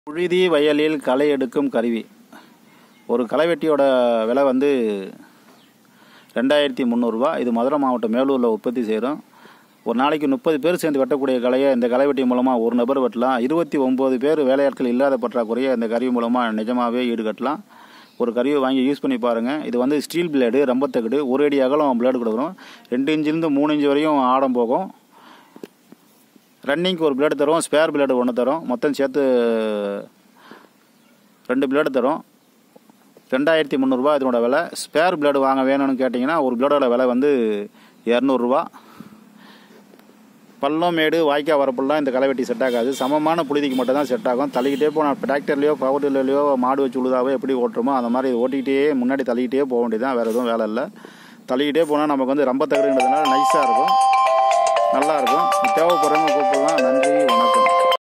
புழுதி வயலில் களை எடுக்கும் கருவி ஒரு களைவெட்டியோட விலை வந்து ரெண்டாயிரத்தி முந்நூறுரூவா இது மதுரை மாவட்டம் மேலூரில் உற்பத்தி செய்கிறோம் ஒரு நாளைக்கு முப்பது பேர் சேர்ந்து வெட்டக்கூடிய கலையை இந்த களைவெட்டி மூலமாக ஒரு நபர் வெட்டலாம் இருபத்தி ஒம்பது பேர் வேலையாட்கள் இல்லாத பற்றாக்குறையை இந்த கருவி மூலமாக நிஜமாகவே ஈடுகட்டலாம் ஒரு கருவியை வாங்கி யூஸ் பண்ணி பாருங்கள் இது வந்து ஸ்டீல் பிளேடு ரம்பத்தகடு ஒரு அடி அகலம் பிளேடு கொடுக்குறோம் ரெண்டு இன்ச்சிலேருந்து மூணு இன்ச்சு வரையும் ஆடம் போகும் ரன்னிங்க்கு ஒரு பிளேடு தரும் ஸ்பேர் பிளேடு ஒன்று தரும் மொத்தம் சேர்த்து ரெண்டு பிளேடு தரும் ரெண்டாயிரத்தி முந்நூறுரூவா இதனோட விலை ஸ்பேர் பிளேடு வாங்க வேணும்னு கேட்டிங்கன்னா ஒரு பிளேடோட விலை வந்து இரநூறுவா பள்ளம் மேடு வாய்க்கா வரப்பெல்லாம் இந்த களைவெட்டி செட் ஆகாது சமமான புழுதிக்கு மட்டும் தான் செட் ஆகும் தள்ளிக்கிட்டே போனால் டிராக்டர்லையோ பவர் டில்லர்லையோ மாடு வச்சு உழுதாவோ எப்படி ஓட்டுறோமோ அந்த மாதிரி ஓட்டிக்கிட்டே முன்னாடி தள்ளிக்கிட்டே போக வேண்டியதான் வேறு எதுவும் வேலை இல்லை தள்ளிக்கிட்டே போனால் நமக்கு வந்து ரொம்ப தகடுன்றதுனால நைஸாக இருக்கும் நல்லாயிருக்கும் தேவைப்படுறவங்க கூப்பிடலாம் நன்றி வணக்கம்